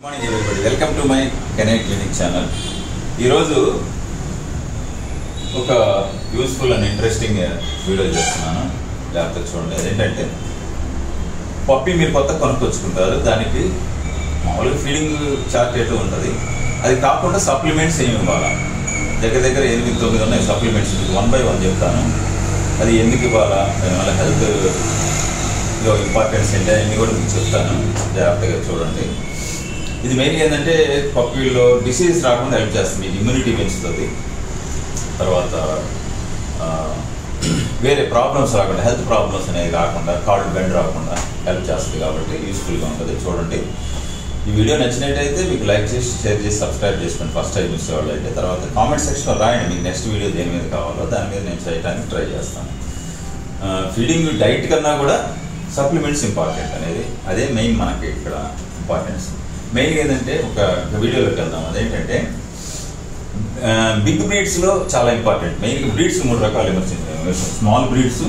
Morning everybody welcome to my కెనెట్ clinic channel ఈరోజు ఒక యూస్ఫుల్ అండ్ ఇంట్రెస్టింగ్ వీడియో చేస్తున్నాను లేకపోతే చూడండి అదేంటంటే పప్పి మీరు కొత్త కొనుక్కొచ్చుకుంటారు దానికి మామూలుగా ఫీడింగ్ చార్ట్ ఎటు ఉంటుంది అది కాకుండా సప్లిమెంట్స్ ఏమి ఇవ్వాలా దగ్గర దగ్గర ఎనిమిది తొమ్మిది ఉన్నాయి సప్లిమెంట్స్ వన్ బై వన్ చెప్తాను అది ఎందుకు ఇవ్వాలా దానివల్ల హెల్త్ లో ఇంపార్టెన్స్ ఏంటి అన్ని కూడా మీకు చెప్తాను జాగ్రత్తగా చూడండి ఇది మెయిన్ ఏంటంటే పప్పీల్లో డిసీజ్ రాకుండా హెల్ప్ చేస్తుంది మీకు ఇమ్యూనిటీ పెంచుతుంది తర్వాత ఆ, వేరే ప్రాబ్లమ్స్ రాకుండా హెల్త్ ప్రాబ్లమ్స్ అనేవి రాకుండా కాళ్ళు బెండ్ రాకుండా హెల్ప్ చేస్తుంది కాబట్టి యూస్ఫుల్గా ఉంటుంది చూడండి ఈ వీడియో నచ్చినట్టయితే మీకు లైక్ చేసి షేర్ చేసి సబ్స్క్రైబ్ చేసుకోండి ఫస్ట్ టైం చూసేవాళ్ళు అయితే తర్వాత కామెంట్ సెక్షన్లో రాయండి మీకు నెక్స్ట్ వీడియో దేని మీద కావాలో దాని మీద నేను చేయడానికి ట్రై చేస్తాను ఫీడింగ్ డైట్ కన్నా కూడా సప్లిమెంట్స్ ఇంపార్టెంట్ అనేది అదే మెయిన్ మనకి ఇక్కడ ఇంపార్టెన్స్ మెయిన్ ఏంటంటే ఒక ఒక వీడియోలోకి వెళ్దాం అదేంటంటే బిగ్ బ్రీడ్స్లో చాలా ఇంపార్టెంట్ మెయిన్ బ్రీడ్స్ మూడు రకాలు emergency small breeds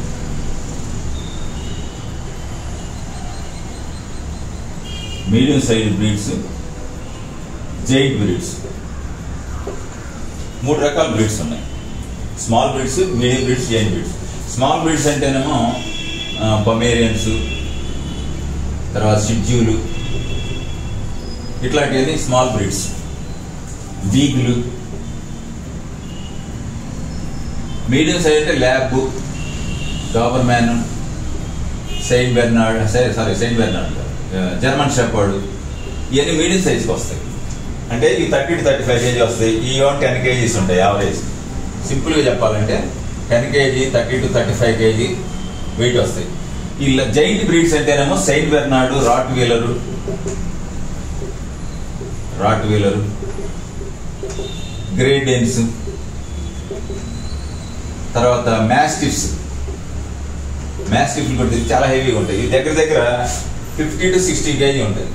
medium size breeds giant breeds మూడు రకాల బ్రీడ్స్ ఉన్నాయి small breeds medium breeds giant breeds small breeds అంటేనేమో బమేరియన్స్ తర్వాత షిడ్యూలు ఇట్లాంటివన్నీ స్మాల్ బ్రీడ్స్ బీగులు మీడియం సైజ్ అంటే lab Doberman Saint Bernard sorry Saint Bernard German shepherd ఇవన్నీ మీడియం సైజ్కి వస్తాయి అంటే ఈ thirty to thirty five KG వస్తాయి ఈ వన్ టెన్ కేజీస్ ఉంటాయి యావరేజ్ సింపుల్గా చెప్పాలంటే ten KG thirty to thirty five KG weight వస్తాయి ఈ జైంట్ బ్రీడ్స్ అంటేనేమో Saint Bernard Rottweiler Rottweiler great Danes తర్వాత మ్యాస్టిఫ్స్ మ్యాస్టిఫ్లు కూడా చాలా హెవీగా ఉంటాయి ఇది దగ్గర దగ్గర ఫిఫ్టీ టు సిక్స్టీ కేజీ ఉంటాయి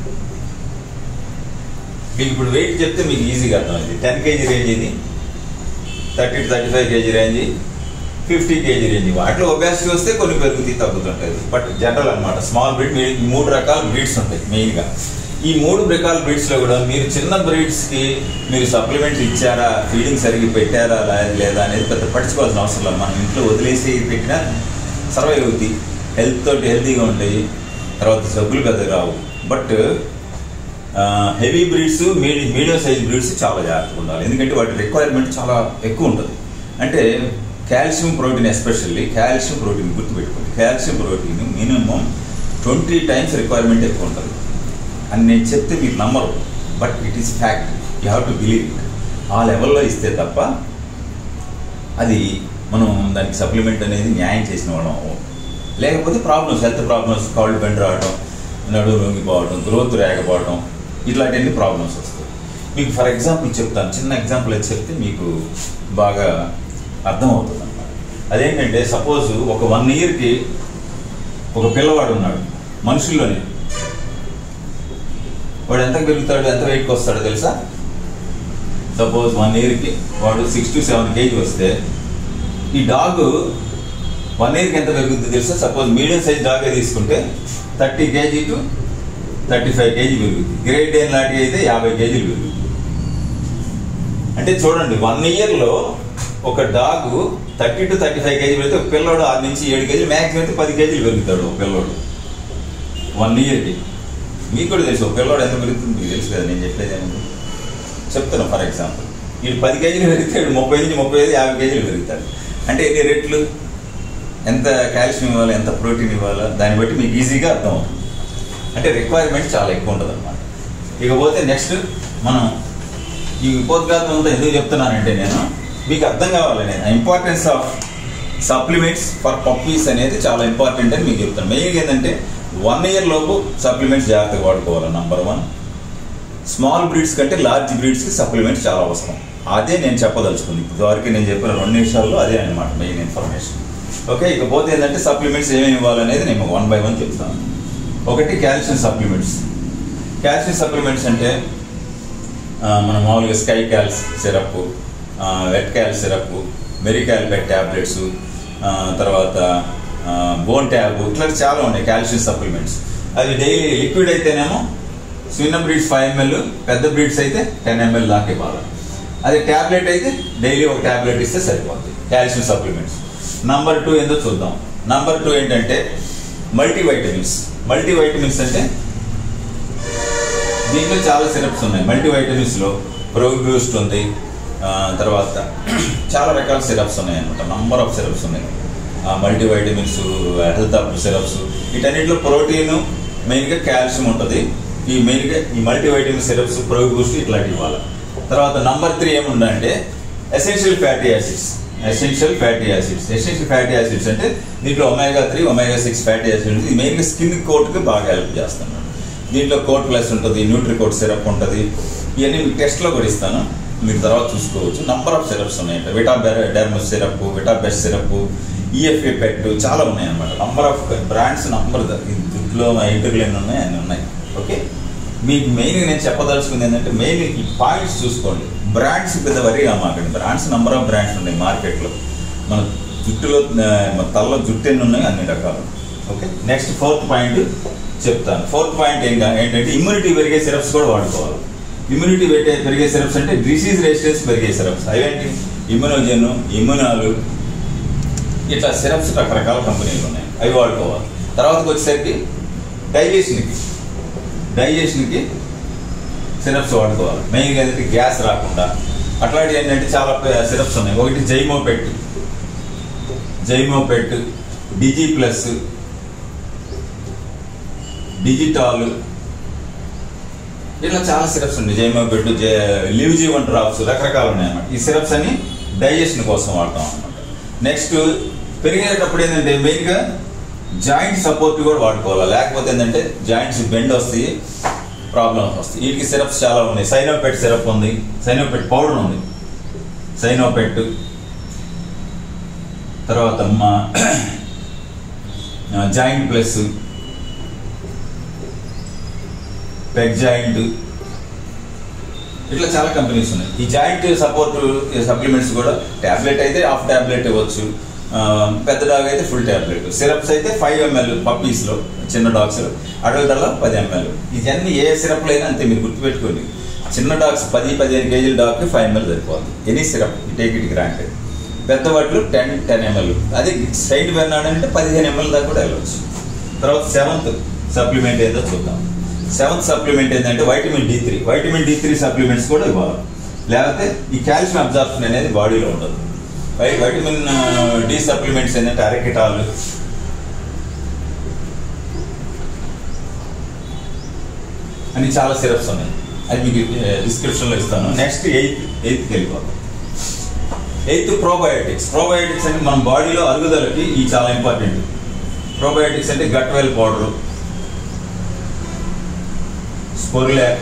మీకు ఇప్పుడు వెయిట్ చెప్తే మీకు ఈజీగా అర్థమైంది టెన్ కేజీ రేంజ్ ఇది thirty to thirty five KG range fifty KG range వాటిలో ఒబేసిటీ వస్తే కొన్ని పెరుగుతాయి తగ్గుతుంటాయి బట్ జనరల్ అన్నమాట స్మాల్ బ్రీడ్ ఈ మూడు రకాల బ్రీడ్స్ ఉంటాయి మెయిన్గా ఈ మూడు రకాల బ్రీడ్స్లో కూడా మీరు చిన్న బ్రీడ్స్కి మీరు సప్లిమెంట్స్ ఇచ్చారా ఫీడింగ్ సరిగ్గా పెట్టారా లే- లేదా అనేది పెద్ద పట్టించుకోవాల్సిన అవసరం లేదు మనం ఇంట్లో వదిలేసి పెట్టినా సర్వైవ్ అవుతాయి హెల్త్ తోటి హెల్తీగా ఉంటాయి తర్వాత సబ్బులు పెద్ద రావు బట్ హెవీ బ్రీడ్స్ మీడి మీడియం సైజ్ బ్రీడ్స్ చాలా జాగ్రత్తగా ఉండాలి ఎందుకంటే వాటి రిక్వైర్మెంట్ చాలా ఎక్కువ ఉంటుంది అంటే calcium protein especially calcium protein గుర్తుపెట్టుకోండి calcium protein minimum twenty times requirement ఎక్కువ ఉంటుంది అని నేను చెప్తే మీరు నమ్మరు but it is fact you have to believe it ఆ లెవెల్లో ఇస్తే తప్ప అది మనం దానికి సప్లిమెంట్ అనేది న్యాయం చేసిన వాళ్ళం అవ్వం. లేకపోతే ప్రాబ్లమ్స్ హెల్త్ ప్రాబ్లమ్స్ కాళ్ళు బెండ్ రావడం నడువు లొంగిపోవడం గ్రోత్ రాకపోవడం ఇట్లాంటివన్నీ ప్రాబ్లమ్స్ వస్తాయి మీకు ఫర్ ఎగ్జాంపుల్ చెప్తాను చిన్న ఎగ్జాంపుల్ అయితే చెప్తే మీకు బాగా అర్థమవుతుంది అన్నమాట అదేంటంటే సపోజ్ ఒక వన్ ఇయర్కి ఒక పిల్లవాడు ఉన్నాడు మనుషుల్లోనే వాడు ఎంత పెరుగుతాడు ఎంత వెయిట్కి వస్తాడో తెలుసా సపోజ్ వన్ ఇయర్కి వాడు సిక్స్ టు సెవెన్ కేజీ వస్తే ఈ డాగ్ వన్ ఇయర్కి ఎంత పెరుగుతుంది తెలుసా సపోజ్ మీడియం సైజ్ డాగే తీసుకుంటే thirty KG to thirty five KG పెరుగుతుంది గ్రేట్ డేన్ లాంటివి అయితే యాభై కేజీలు పెరుగుతుంది అంటే చూడండి వన్ ఇయర్లో ఒక dog thirty to thirty five KG పెడితే ఒక పిల్లోడు ఆరు నుంచి ఏడు కేజీలు మ్యాక్సిమం అయితే పది కేజీలు పెరుగుతాడు ఒక పిల్లోడు వన్ ఇయర్కి మీకు కూడా తెలుసు ఒక పిల్లోడు ఎంత పెరుగుతుంది మీకు తెలుసు కదా నేను చెప్పేది ఏముంది చెప్తాను ఫర్ ఎగ్జాంపుల్ వీడు పది కేజీలు పెరుగుతాడు ముప్పై నుంచి ముప్పై ఐదు యాభై కేజీలు పెరుగుతాడు అంటే ఎన్ని రెట్లు ఎంత కాల్షియం ఇవ్వాలి ఎంత ప్రోటీన్ ఇవ్వాలో దాన్ని బట్టి మీకు ఈజీగా అర్థం అవుతుంది అంటే రిక్వైర్మెంట్ చాలా ఎక్కువ ఉంటుంది అనమాట ఇకపోతే నెక్స్ట్ మనం ఈ ఉపోద్ఘాతం అంతా ఎందుకు చెప్తున్నానంటే నేను మీకు అర్థం కావాలి నేను importance of supplements for puppies అనేది చాలా ఇంపార్టెంట్ అని మీకు చెప్తాను మెయిన్ ఏంటంటే వన్ ఇయర్ లోపు సప్లిమెంట్స్ జాగ్రత్తగా వాడుకోవాలి నంబర్ వన్ స్మాల్ బ్రీడ్స్ కంటే లార్జ్ బ్రీడ్స్కి సప్లిమెంట్స్ చాలా అవసరం అదే నేను చెప్పదలుచుకుంది ఇప్పుడు వరకు నేను చెప్పిన రెండు నిమిషాల్లో అదే అనమాట మెయిన్ ఇన్ఫర్మేషన్ ఓకే ఇకపోతే ఏంటంటే సప్లిమెంట్స్ ఏమేమి ఇవ్వాలనేది నేను వన్ బై వన్ చెప్తాను ఒకటి కాల్షియం సప్లిమెంట్స్ కాల్షియం సప్లిమెంట్స్ అంటే ఆ, మనం మామూలుగా స్కై క్యాల్స్ సిరప్ వెట్ క్యాల్ సిరప్ మెరికాల్ బెట్ ట్యాబ్లెట్స్ తర్వాత బోన్ ట్యాబ్ ఇట్లా చాలా ఉన్నాయి కాల్షియం సప్లిమెంట్స్ అది డైలీ లిక్విడ్ అయితేనేమో చిన్న బ్రీడ్స్ ఫైవ్ ఎంఎల్ పెద్ద బ్రీడ్స్ అయితే టెన్ ఎంఎల్ దాకా ఇవ్వాలి అదే ట్యాబ్లెట్ అయితే డైలీ ఒక ట్యాబ్లెట్ ఇస్తే సరిపోతుంది కాల్షియం సప్లిమెంట్స్ నంబర్ టూ ఏందో చూద్దాం నంబర్ టూ ఏంటంటే మల్టీ వైటమిన్స్ మల్టీ వైటమిన్స్ అంటే దీంట్లో చాలా సిరప్స్ ఉన్నాయి మల్టీ వైటమిన్స్ లో ప్రోగ్యూస్ట్ ఉంది ఆ, తర్వాత చాలా రకాల సిరప్స్ ఉన్నాయి అనమాట నంబర్ ఆఫ్ సిరప్స్ ఉన్నాయి multivitamins health up syrups వీటన్నిటిలో ప్రోటీన్ మెయిన్గా కాల్షియం ఉంటుంది ఈ మెయిన్గా ఈ మల్టీ వైటమిన్ సిరప్స్ ప్రోగ్యూస్ట్ ఇట్లాంటివి ఇవ్వాలి తర్వాత నంబర్ త్రీ ఏముందంటే essential fatty acids essential fatty acids essential fatty acids అంటే దీంట్లో omega three omega six fatty acids ఇది మెయిన్గా స్కిన్ కోట్కి బాగా హెల్ప్ చేస్తున్నాడు దీంట్లో కోట్ ప్లస్ ఉంటుంది న్యూట్రి కోట్ సిరప్ ఉంటుంది ఇవన్నీ మీకు టెస్ట్లో కూడా ఇస్తాను మీరు తర్వాత చూసుకోవచ్చు నంబర్ ఆఫ్ సిరప్స్ ఉన్నాయి విటా డెర్మస్ syrup vita best syrup EFA pet చాలా ఉన్నాయి అన్నమాట నంబర్ ఆఫ్ బ్రాండ్స్ నంబర్ దుడ్లో ఇంటర్లు ఎన్ని ఉన్నాయి అన్ని ఉన్నాయి ఓకే మీకు మెయిన్ నేను చెప్పదలుచుకుంది ఏంటంటే మెయిన్ ఈ పాయింట్స్ చూసుకోండి బ్రాండ్స్ పెద్ద వరిగా మాకండి బ్రాండ్స్ నంబర్ ఆఫ్ బ్రాండ్స్ ఉన్నాయి మార్కెట్లో మన జుట్టులో ఆ, మన తలలో జుట్టు ఎన్ని ఉన్నాయి అన్ని రకాలు ఓకే నెక్స్ట్ ఫోర్త్ పాయింట్ చెప్తాను ఫోర్త్ పాయింట్ ఏంగా ఏంటంటే ఇమ్యూనిటీ పెరిగే సిరప్స్ కూడా వాడుకోవాలి ఇమ్యూనిటీ పెట్టే పెరిగే సిరప్స్ అంటే డిసీజ్ రెసిస్టెన్స్ పెరిగే సిరప్స్ అవేంటి ఇమ్యునోజెన్ ఇమ్యునాలు ఇట్లా సిరప్స్ రకరకాల కంపెనీలు ఉన్నాయి అవి వాడుకోవాలి తర్వాతకి వచ్చేసరికి డైజెషన్కి డైజెషన్కి సిరప్స్ వాడుకోవాలి మెయిన్గా ఏంటంటే గ్యాస్ రాకుండా అట్లాంటివి ఏంటంటే చాలా సిరప్స్ ఉన్నాయి ఒకటి జైమోపెట్ జైమోపెట్ డిజి ప్లస్ డిజిటాల్ ఇట్లా చాలా సిరప్స్ ఉన్నాయి జైమోపెట్ లివ్ జీవన్ డ్రాప్స్ రకరకాలు ఉన్నాయి అన్నమాట ఈ సిరప్స్ అన్ని డైజెషన్ కోసం వాడతాం అనమాట నెక్స్ట్ పెరిగేటప్పుడు ఏంటంటే మెయిన్గా జాయింట్ సపోర్ట్ కూడా వాడుకోవాలి లేకపోతే ఏంటంటే జాయింట్స్ బెండ్ వస్తాయి ప్రాబ్లమ్స్ వస్తాయి వీటికి సిరప్స్ చాలా ఉన్నాయి సైనోపెట్ సిరప్ ఉంది సైనోపెట్ పౌడర్ ఉంది సైనోపెట్ తర్వాత మా జాయింట్ ప్లస్ పెగ్ జాయింట్ ఇట్లా చాలా కంపెనీస్ ఉన్నాయి ఈ జాయింట్ సపోర్ట్ సప్లిమెంట్స్ కూడా ట్యాబ్లెట్ అయితే హాఫ్ ట్యాబ్లెట్ ఇవ్వచ్చు ఆ, పెద్ద డాగ్ అయితే ఫుల్ ట్యాబ్లెట్ సిరప్స్ అయితే ఫైవ్ ఎంఎల్ పప్పీస్ లో చిన్న డాగ్స్ లో అడల్ట్ అలా పది ఎంఎల్ ఇవన్నీ ఏ సిరప్లు అయినా అంతే మీరు గుర్తుపెట్టుకోండి చిన్న డాగ్స్ పది పదిహేను కేజీల డాగ్కి ఫైవ్ ఎంఎల్ సరిపోతుంది any syrup take it granted పెద్ద వాటిలో టెన్ టెన్ ఎంఎల్ అది సైడ్ బెర్నాడ్ అంటే పదిహేను ఎంఎల్ దాకా కూడా వెళ్ళవచ్చు తర్వాత సెవెంత్ సప్లిమెంట్ ఏదో చూద్దాం సెవెంత్ సప్లిమెంట్ ఏంటంటే vitamin D three vitamin D three supplements కూడా ఇవ్వాలి లేకపోతే ఈ కాల్షియం అబ్జార్ప్షన్ అనేది బాడీలో ఉండదు వై వైటమిన్ డి సప్లిమెంట్స్ ఏంటంటే అరకిటాల్ అని చాలా సిరప్స్ ఉన్నాయి అది మీకు డిస్క్రిప్షన్లో ఇస్తాను నెక్స్ట్ ఎయిత్ ఎయిత్కి వెళ్ళిపోతాం ఎయిత్ ప్రోబయోటిక్స్ ప్రోబయోటిక్స్ అంటే మన బాడీలో అరుగుదలకి ఈ చాలా ఇంపార్టెంట్ ప్రోబయోటిక్స్ అంటే గట్ వెల్ పౌడర్ స్పోరిలాక్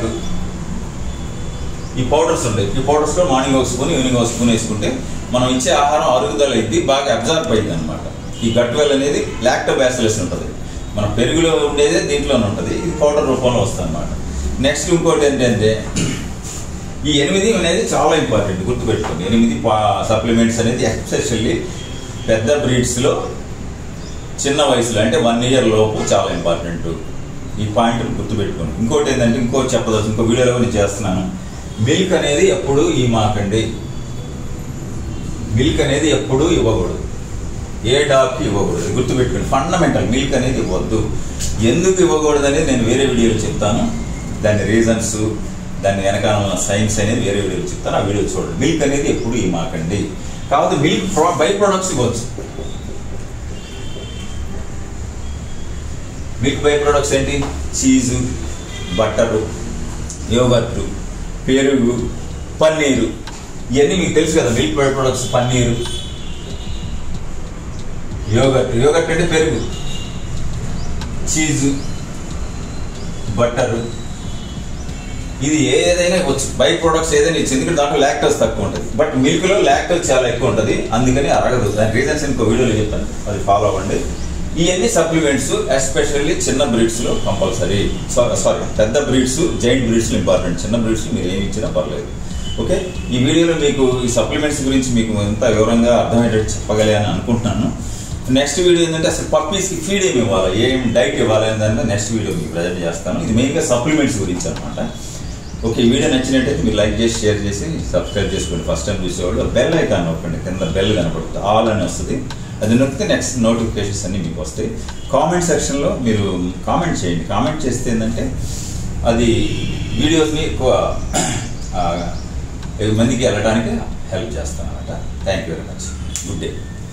ఈ పౌడర్స్ ఉంటాయి ఈ పౌడర్స్ లో మార్నింగ్ ఒక స్పూన్ ఈవినింగ్ ఒక స్పూన్ వేసుకుంటే మనం ఇచ్చే ఆహారం అరుగుదల అయింది బాగా అబ్జర్వ్ అయింది అనమాట ఈ గట్ వెల్ అనేది లాక్టోబాసిలస్ ఉంటుంది మన పెరుగులో ఉండేదే దీంట్లోనే ఉంటుంది ఇది పౌడర్ రూపంలో వస్తుంది అనమాట నెక్స్ట్ ఇంకోటి ఏంటంటే ఈ ఎనిమిది అనేది చాలా ఇంపార్టెంట్ గుర్తుపెట్టుకోండి ఎనిమిది సప్లిమెంట్స్ అనేది ఎస్పెషల్లీ పెద్ద బ్రీడ్స్లో చిన్న వయసులో అంటే వన్ ఇయర్ లోపు చాలా ఇంపార్టెంట్ ఈ పాయింట్ గుర్తుపెట్టుకోండి ఇంకోటి ఏంటంటే ఇంకోటి చెప్పదచ్చు ఇంకో వీడియోలో కూడా చేస్తున్నాను మిల్క్ అనేది ఎప్పుడు ఈ మాకండి మిల్క్ అనేది ఎప్పుడు ఇవ్వకూడదు ఏ డాగ్కి ఇవ్వకూడదు గుర్తుపెట్టుకోండి ఫండమెంటల్ మిల్క్ అనేది ఇవ్వద్దు ఎందుకు ఇవ్వకూడదు అనేది నేను వేరే వీడియోలో చెప్తాను దాని రీజన్స్ దాని వెనకాల ఉన్న సైన్స్ అనేది వేరే వీడియోలో చెప్తాను ఆ వీడియో చూడండి మిల్క్ అనేది ఎప్పుడు ఈ మాకండి కాకపోతే మిల్క్ బై ప్రొడక్ట్స్ ఇవ్వచ్చు మిల్క్ బై ప్రొడక్ట్స్ ఏంటి చీజు బట్టరు యోగర్టు పెరుగు పన్నీరు ఇవన్నీ మీకు తెలుసు కదా milk by products paneer yogurt yogurt అంటే పెరుగు చీజు బట్టరు ఇది ఏదైనా ఇవ్వచ్చు బై ప్రొడక్ట్స్ ఏదైనా ఇచ్చి ఎందుకంటే దాంట్లో లాక్టోస్ తక్కువ ఉంటుంది బట్ మిల్క్ లో లాక్టోస్ చాలా ఎక్కువ ఉంటుంది అందుకని అరగదు దాని రీజన్స్ ఇంకో వీడియోలో చెప్తాను అది ఫాలో అవ్వండి ఇవన్నీ సప్లిమెంట్స్ ఎస్పెషల్లీ చిన్న బ్రీడ్స్ లో కంపల్సరీ సారీ పెద్ద బ్రీడ్స్ జైంట్ బ్రీడ్స్ లో ఇంపార్టెంట్ చిన్న బ్రీడ్స్ మీరు ఏమి ఇచ్చినా పర్లేదు ఓకే ఈ వీడియోలో మీకు ఈ సప్లిమెంట్స్ గురించి మీకు ఎంత వివరంగా అర్థమయ్యేటట్టు చెప్పగలిగాను అనుకుంటున్నాను నెక్స్ట్ వీడియో ఏంటంటే అసలు పప్పీస్కి ఫీడ్ ఏమి ఇవ్వాలి ఏం డైట్ ఇవ్వాలి అనే దాన్ని నెక్స్ట్ వీడియో మీకు ప్రజెంట్ చేస్తాను ఇది మెయిన్గా సప్లిమెంట్స్ గురించి అనమాట ఓకే ఈ వీడియో నచ్చినట్టయితే మీరు లైక్ చేసి షేర్ చేసి సబ్స్క్రైబ్ చేసుకోండి ఫస్ట్ టైం చూసేవాళ్ళు బెల్ ఐకాన్ నొక్కండి కింద బెల్ కనపడుతుంది ఆల్ అని వస్తుంది అది నొక్కితే నెక్స్ట్ నోటిఫికేషన్స్ అన్నీ మీకు వస్తాయి కామెంట్ సెక్షన్లో మీరు కామెంట్ చేయండి కామెంట్ చేస్తే ఏంటంటే అది వీడియోస్ని ఎక్కువ ఆ, ఎక్కువ మందికి వెళ్ళడానికి హెల్ప్ చేస్తాను అనమాట thank you very much good day